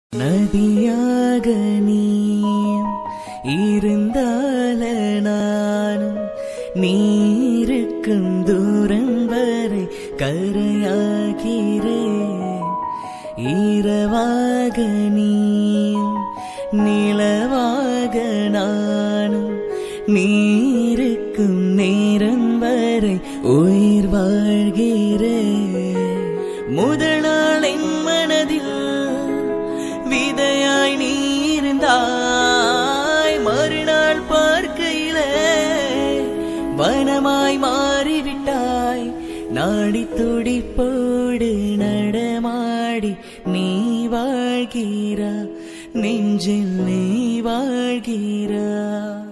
நதியாக நீயும் இருந்தால நானும் நீருக்கும் தூரம் வரை கரையாகிறேன் இரவாக நீயும் நிலவாக நானும் நீருக்கும் நேரம் வரை உயிர் வாழ்கிறேன் முதல் நாள் என் மனதில் விதையாய் நீ இருந்தாய் மறுநாள் பார்க்கையிலே வனமாய் மாறிவிட்டாய் நாடி துடிப்போடு நடமாடி நீ வாழ்கிறா நெஞ்சில் நீ வாழ்கிறா